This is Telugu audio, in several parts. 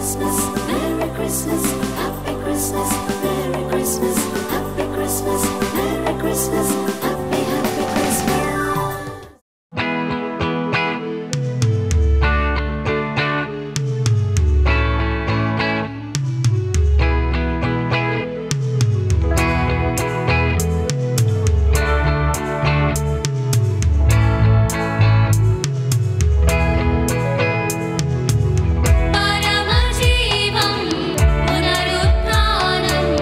Christmas, Merry Christmas, Happy Christmas, Merry Christmas, Happy Christmas, Merry Christmas, Happy Happy Christmas. పరమజీవం పునరుత్థానం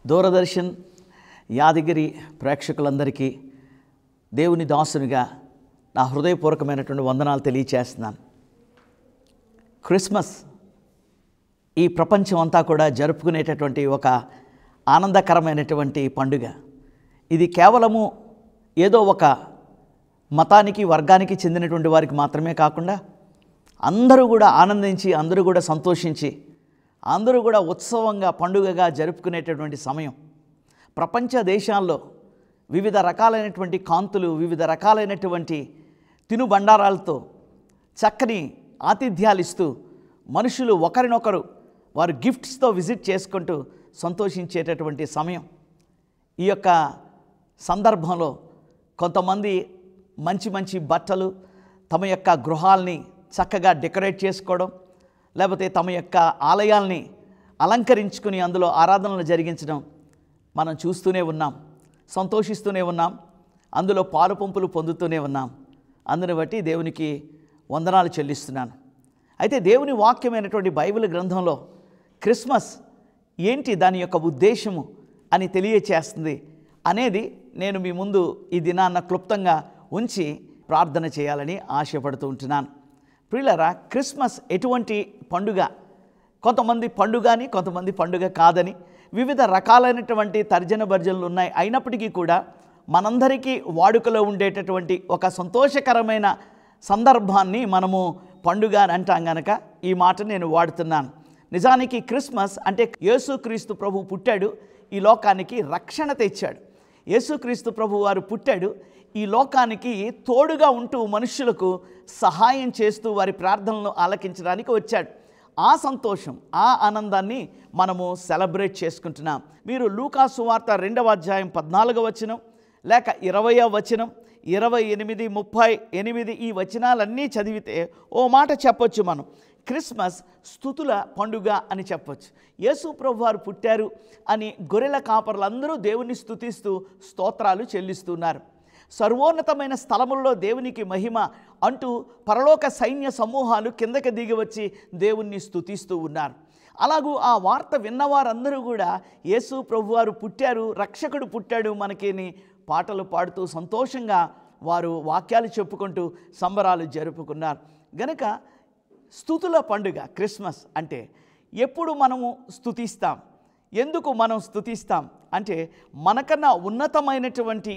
దూరదర్శన్ యాదగిరి ప్రేక్షకులందరికీ దేవుని దాసునిగా నా హృదయపూర్వకమైనటువంటి వందనాలు తెలియచేస్తున్నాను క్రిస్మస్ ఈ ప్రపంచం అంతా కూడా జరుపుకునేటటువంటి ఒక ఆనందకరమైనటువంటి పండుగ ఇది కేవలము ఏదో ఒక మతానికి వర్గానికి చెందినటువంటి వారికి మాత్రమే కాకుండా అందరూ కూడా ఆనందించి అందరూ కూడా సంతోషించి అందరూ కూడా ఉత్సవంగా పండుగగా జరుపుకునేటటువంటి సమయం ప్రపంచ దేశాల్లో వివిధ రకాలైనటువంటి కాంతులు వివిధ రకాలైనటువంటి తినుబండారాలతో చక్కని ఆతిథ్యాలు ఇస్తూ మనుషులు ఒకరినొకరు వారు గిఫ్ట్స్తో విజిట్ చేసుకుంటూ సంతోషించేటటువంటి సమయం ఈ యొక్క సందర్భంలో కొంతమంది మంచి మంచి బట్టలు తమ యొక్క గృహాల్ని చక్కగా డెకరేట్ చేసుకోవడం లేకపోతే తమ యొక్క ఆలయాల్ని అలంకరించుకుని అందులో ఆరాధనలు జరిగించడం మనం చూస్తూనే ఉన్నాం సంతోషిస్తూనే ఉన్నాం అందులో పాలు పంపులు పొందుతూనే ఉన్నాం అందుని బట్టి దేవునికి వందనాలు చెల్లిస్తున్నాను అయితే దేవుని వాక్యమైనటువంటి బైబిల్ గ్రంథంలో క్రిస్మస్ ఏంటి దాని యొక్క ఉద్దేశము అని తెలియచేస్తుంది అనేది నేను మీ ముందు ఈ దినాన్న క్లుప్తంగా ఉంచి ప్రార్థన చేయాలని ఆశపడుతూ ఉంటున్నాను ప్రియులరా క్రిస్మస్ ఎటువంటి పండుగ కొంతమంది పండుగ అని కొంతమంది పండుగ కాదని వివిధ రకాలైనటువంటి తర్జన భర్జనలు ఉన్నాయి అయినప్పటికీ కూడా మనందరికీ వాడుకలో ఉండేటటువంటి ఒక సంతోషకరమైన సందర్భాన్ని మనము పండుగ అని అంటాం గనక ఈ మాట నేను వాడుతున్నాను నిజానికి క్రిస్మస్ అంటే యేసుక్రీస్తు ప్రభు పుట్టాడు ఈ లోకానికి రక్షణ తెచ్చాడు యేసుక్రీస్తు ప్రభు వారు పుట్టాడు ఈ లోకానికి తోడుగా ఉంటూ మనుషులకు సహాయం చేస్తూ వారి ప్రార్థనలను ఆలకించడానికి వచ్చాడు ఆ సంతోషం ఆ ఆనందాన్ని మనము సెలబ్రేట్ చేసుకుంటున్నాం మీరు లూకాసు వార్త రెండవ అధ్యాయం పద్నాలుగవ వచనం లేక ఇరవయవ వచనం ఇరవై ఎనిమిది ముప్పై ఎనిమిది ఈ వచనాలన్నీ చదివితే ఓ మాట చెప్పొచ్చు మనం క్రిస్మస్ స్థుతుల పండుగ అని చెప్పొచ్చు యేసు ప్రభు వారు పుట్టారు అని గొర్రెల కాపర్లందరూ దేవుని స్థుతిస్తూ స్తోత్రాలు చెల్లిస్తున్నారు సర్వోన్నతమైన స్థలములలో దేవునికి మహిమ అంటూ పరలోక సైన్య సమూహాలు కిందకి దిగి వచ్చి దేవుణ్ణి స్థుతిస్తూ ఉన్నారు అలాగూ ఆ వార్త విన్నవారందరూ కూడా యేసు ప్రభువారు పుట్టారు రక్షకుడు పుట్టాడు మనకిని పాటలు పాడుతూ సంతోషంగా వారు వాక్యాలు చెప్పుకుంటూ సంబరాలు జరుపుకున్నారు గనుక స్థుతుల పండుగ క్రిస్మస్ అంటే ఎప్పుడు మనము స్థుతిస్తాం ఎందుకు మనం స్థుతిస్తాం అంటే మనకన్నా ఉన్నతమైనటువంటి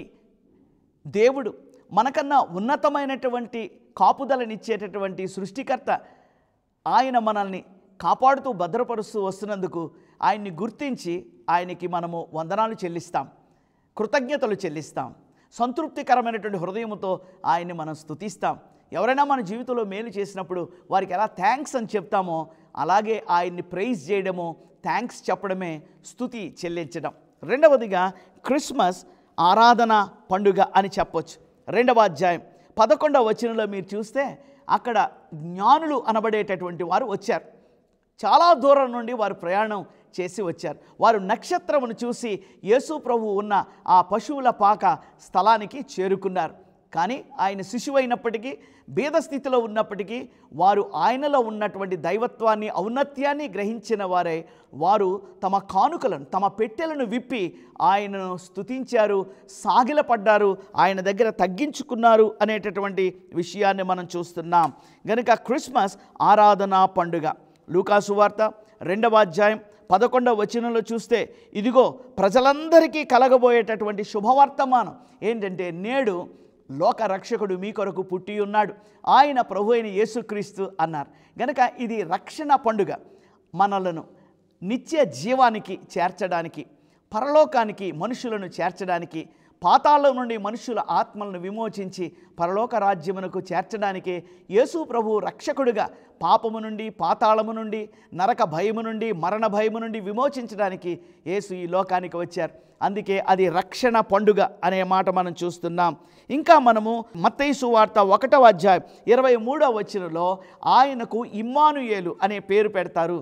దేవుడు మనకన్నా ఉన్నతమైనటువంటి కాపుదలనిచ్చేటటువంటి సృష్టికర్త ఆయన మనల్ని కాపాడుతూ భద్రపరుస్తూ వస్తున్నందుకు ఆయన్ని గుర్తించి ఆయనకి మనము వందనాలు చెల్లిస్తాం కృతజ్ఞతలు చెల్లిస్తాం సంతృప్తికరమైనటువంటి హృదయంతో ఆయన్ని మనం స్తుతిస్తాం ఎవరైనా మన జీవితంలో మేలు చేసినప్పుడు వారికి ఎలా థ్యాంక్స్ అని చెప్తామో అలాగే ఆయన్ని ప్రైజ్ చేయడము థ్యాంక్స్ చెప్పడమే స్థుతి చెల్లించడం రెండవదిగా క్రిస్మస్ ఆరాధన పండుగ అని చెప్పొచ్చు రెండవ అధ్యాయం పదకొండవ వచనంలో మీరు చూస్తే అక్కడ జ్ఞానులు అనబడేటటువంటి వారు వచ్చారు చాలా దూరం నుండి వారు ప్రయాణం చేసి వచ్చారు వారు నక్షత్రమును చూసి యేసు ప్రభు ఉన్న ఆ పశువుల పాక స్థలానికి చేరుకున్నారు కానీ ఆయన శిశువు అయినప్పటికీ భేద స్థితిలో ఉన్నప్పటికీ వారు ఆయనలో ఉన్నటువంటి దైవత్వాన్ని ఔన్నత్యాన్ని గ్రహించిన వారే వారు తమ కానుకలను తమ పెట్టెలను విప్పి ఆయనను స్తుతించారు సాగిలపడ్డారు ఆయన దగ్గర తగ్గించుకున్నారు అనేటటువంటి విషయాన్ని మనం చూస్తున్నాం గనుక క్రిస్మస్ ఆరాధనా పండుగ లూకాసు వార్త రెండవ అధ్యాయం పదకొండవ వచనంలో చూస్తే ఇదిగో ప్రజలందరికీ కలగబోయేటటువంటి శుభవర్తమానం ఏంటంటే నేడు లోక రక్షకుడు మీ కొరకు పుట్టి ఉన్నాడు ఆయన ప్రభు అయిన యేసుక్రీస్తు అన్నారు గనక ఇది రక్షణ పండుగ మనలను నిత్య జీవానికి చేర్చడానికి పరలోకానికి మనుషులను చేర్చడానికి పాతాళం నుండి మనుషుల ఆత్మలను విమోచించి పరలోక రాజ్యమునకు చేర్చడానికి యేసు ప్రభు రక్షకుడుగా పాపము నుండి పాతాళము నుండి నరక భయము నుండి మరణ భయము నుండి విమోచించడానికి యేసు ఈ లోకానికి వచ్చారు అందుకే అది రక్షణ పండుగ అనే మాట మనం చూస్తున్నాం ఇంకా మనము మత్తైసు వార్త ఒకటవ అధ్యాయం ఇరవై మూడవ వచనంలో ఆయనకు ఇమ్మానుయేలు అనే పేరు పెడతారు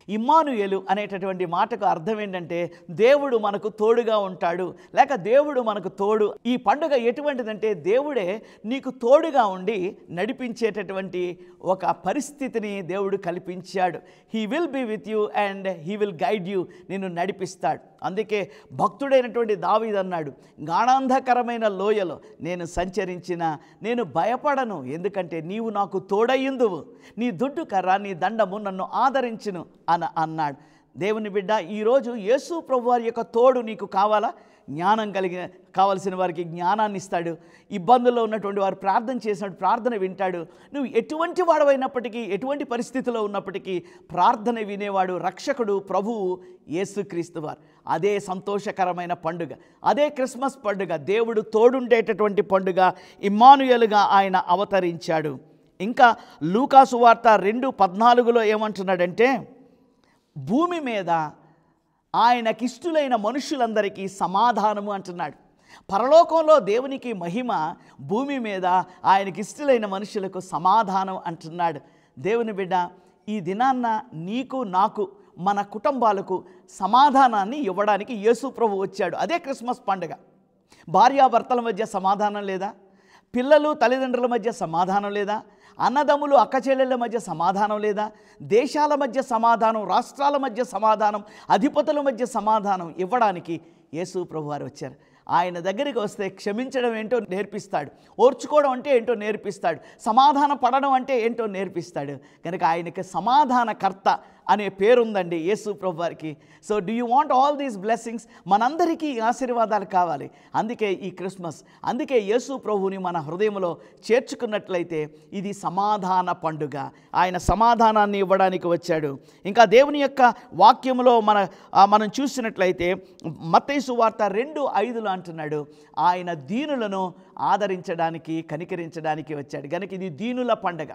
ఇమ్మానుయేలు అనేటటువంటి మాటకు అర్థం ఏంటంటే దేవుడు మనకు తోడుగా ఉంటాడు లేక దేవుడు మనకు తోడు ఈ పండుగ ఎటువంటిదంటే దేవుడే నీకు తోడుగా ఉండి నడిపించేటటువంటి ఒక పరిస్థితిని దేవుడు కల్పించాడు he will be with you and he will guide you నిన్ను నడిపిస్తాడు అందుకే భక్తుడైనటువంటి దావీద్ అన్నాడు గాఢాంధకరమైన లోయలో నేను సంచరించిన నేను భయపడను ఎందుకంటే నీవు నాకు తోడయ్యిందువు నీ దుడ్డు కర్ర నీ దండము నన్ను ఆదరించును అని అన్నాడు దేవుని బిడ్డ ఈరోజు యేసు ప్రభు వారి యొక్క తోడు నీకు కావాలా జ్ఞానం కలిగిన కావలసిన వారికి జ్ఞానాన్ని ఇస్తాడు ఇబ్బందుల్లో ఉన్నటువంటి వారు ప్రార్థన చేసినట్టు ప్రార్థన వింటాడు నువ్వు ఎటువంటి వాడవైనప్పటికీ ఎటువంటి పరిస్థితిలో ఉన్నప్పటికీ ప్రార్థన వినేవాడు రక్షకుడు ప్రభువు యేసుక్రీస్తు వారు అదే సంతోషకరమైన పండుగ అదే క్రిస్మస్ పండుగ దేవుడు తోడుండేటటువంటి పండుగ ఇమ్మానుయలుగా ఆయన అవతరించాడు ఇంకా లూకాసు వార్త రెండు పద్నాలుగులో ఏమంటున్నాడంటే భూమి మీద ఆయనకిష్టులైన మనుషులందరికీ సమాధానము అంటున్నాడు పరలోకంలో దేవునికి మహిమ భూమి మీద ఆయనకిష్టులైన మనుషులకు సమాధానం అంటున్నాడు దేవుని బిడ్డ ఈ దినాన్న నీకు నాకు మన కుటుంబాలకు సమాధానాన్ని ఇవ్వడానికి యేసు ప్రభు వచ్చాడు అదే క్రిస్మస్ పండుగ భార్యాభర్తల మధ్య సమాధానం లేదా పిల్లలు తల్లిదండ్రుల మధ్య సమాధానం లేదా అన్నదమ్ములు అక్కచెల్లెళ్ళ మధ్య సమాధానం లేదా దేశాల మధ్య సమాధానం రాష్ట్రాల మధ్య సమాధానం అధిపతుల మధ్య సమాధానం ఇవ్వడానికి యేసు ప్రభు వారు వచ్చారు ఆయన దగ్గరికి వస్తే క్షమించడం ఏంటో నేర్పిస్తాడు ఓర్చుకోవడం అంటే ఏంటో నేర్పిస్తాడు సమాధాన పడడం అంటే ఏంటో నేర్పిస్తాడు కనుక ఆయనకి సమాధానకర్త అనే పేరుందండి యేసు ప్రభు వారికి so do you want all these blessings మనందరికీ ఈ ఆశీర్వాదాలు కావాలి అందుకే ఈ క్రిస్మస్ అందుకే యేసు ప్రభువుని మన హృదయంలో చేర్చుకున్నట్లయితే ఇది సమాధాన పండుగ ఆయన సమాధానాన్ని ఇవ్వడానికి వచ్చాడు ఇంకా దేవుని యొక్క వాక్యములో మన ఆ, మనం చూసినట్లయితే మత్తైసు వార్త రెండు ఐదులో అంటున్నాడు ఆయన దీనులను ఆదరించడానికి కనికరించడానికి వచ్చాడు కనుక ఇది దీనుల పండగ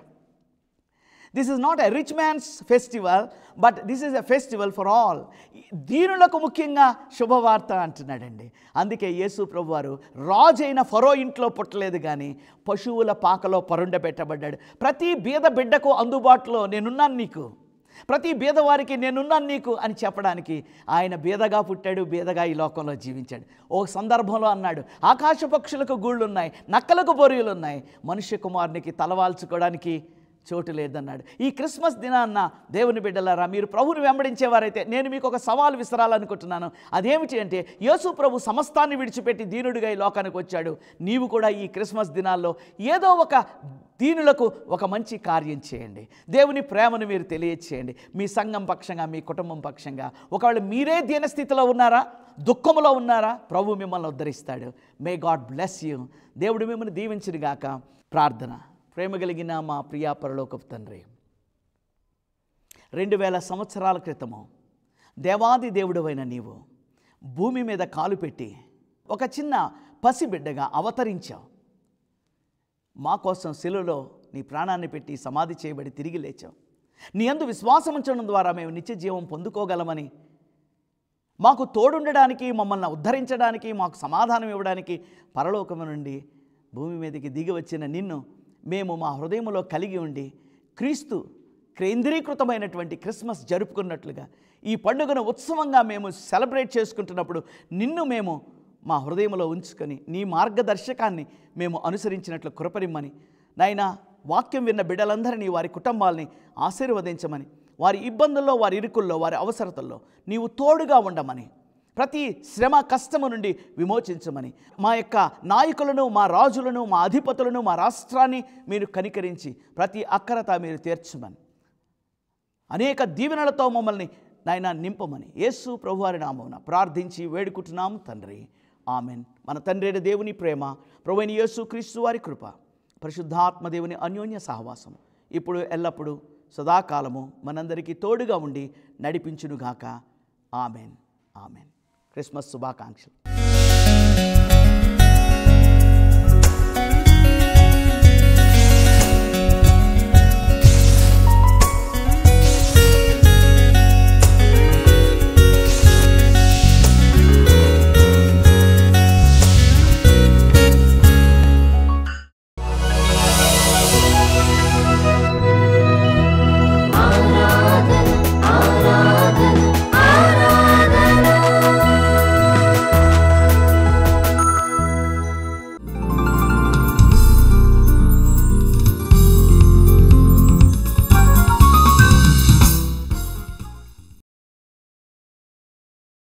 this is not a rich man's festival but this is a festival for all దీనులకు ముఖ్యంగా శుభవార్త అంటున్నాడండి అందుకే యేసు ప్రభు వారు రాజైన ఫరో ఇంట్లో పుట్టలేదు కానీ పశువుల పాకలో పరుండబెట్టబడ్డాడు ప్రతి బీద బిడ్డకు అందుబాటులో నేనున్నాను నీకు ప్రతి బీదవారికి నేనున్నాను నీకు అని చెప్పడానికి ఆయన బీదగా పుట్టాడు బీదగా ఈ లోకంలో జీవించాడు ఓ సందర్భంలో అన్నాడు ఆకాశ పక్షులకు గూళ్ళు ఉన్నాయి నక్కలకు బొరియలు ఉన్నాయి మనుష్య కుమారునికి తలవాల్చుకోవడానికి చోటు లేదన్నాడు ఈ క్రిస్మస్ దినాన్న దేవుని బిడ్డలారా మీరు ప్రభుని వెంబడించేవారైతే నేను మీకు ఒక సవాల్ విసరాలనుకుంటున్నాను అదేమిటి అంటే యేసు ప్రభు సమస్తాన్ని విడిచిపెట్టి దీనుడిగా ఈ లోకానికి వచ్చాడు నీవు కూడా ఈ క్రిస్మస్ దినాల్లో ఏదో ఒక దీనులకు ఒక మంచి కార్యం చేయండి దేవుని ప్రేమను మీరు తెలియచేయండి మీ సంఘం పక్షంగా మీ కుటుంబం పక్షంగా ఒకవేళ మీరే దీనస్థితిలో ఉన్నారా దుఃఖములో ఉన్నారా ప్రభు మిమ్మల్ని ఉద్ధరిస్తాడు మే గాడ్ బ్లెస్ యూ దేవుడు మిమ్మల్ని దీవించిన గాక ప్రార్థన ప్రేమ కలిగిన మా ప్రియా పరలోకపు తండ్రి రెండు వేల సంవత్సరాల క్రితము దేవాది దేవుడవైన నీవు భూమి మీద కాలు పెట్టి ఒక చిన్న పసిబిడ్డగా అవతరించావు మా కోసం శిలువలో నీ ప్రాణాన్ని పెట్టి సమాధి చేయబడి తిరిగి లేచావు నీ అందు విశ్వాసం ఉంచడం ద్వారా మేము నిత్య జీవం పొందుకోగలమని మాకు తోడుండడానికి మమ్మల్ని ఉద్ధరించడానికి మాకు సమాధానం ఇవ్వడానికి పరలోకము నుండి భూమి మీదకి దిగి వచ్చిన నిన్ను మేము మా హృదయంలో కలిగి ఉండి క్రీస్తు కేంద్రీకృతమైనటువంటి క్రిస్మస్ జరుపుకున్నట్లుగా ఈ పండుగను ఉత్సవంగా మేము సెలబ్రేట్ చేసుకుంటున్నప్పుడు నిన్ను మేము మా హృదయంలో ఉంచుకొని నీ మార్గదర్శకాన్ని మేము అనుసరించినట్లు కృపరిమ్మని నాయనా వాక్యం విన్న బిడ్డలందరినీ వారి కుటుంబాల్ని ఆశీర్వదించమని వారి ఇబ్బందుల్లో వారి ఇరుకుల్లో వారి అవసరతల్లో నీవు తోడుగా ఉండమని ప్రతి శ్రమ కష్టము నుండి విమోచించమని మా యొక్క నాయకులను మా రాజులను మా అధిపతులను మా రాష్ట్రాన్ని మీరు కనికరించి ప్రతి అక్కరత మీరు తీర్చమని అనేక దీవెనలతో మమ్మల్ని నాయన నింపమని యేసు ప్రభువారి నామమున ప్రార్థించి వేడుకుంటున్నాం తండ్రి ఆమెన్ మన తండ్రి అయిన దేవుని ప్రేమ ప్రభువైన యేసు క్రీస్తు వారి కృప పరిశుద్ధాత్మ దేవుని అన్యోన్య సహవాసం ఇప్పుడు ఎల్లప్పుడూ సదాకాలము మనందరికీ తోడుగా ఉండి నడిపించునుగాక ఆమెన్ ఆమెన్ క్రిస్మస్ శుభాకాంక్షలు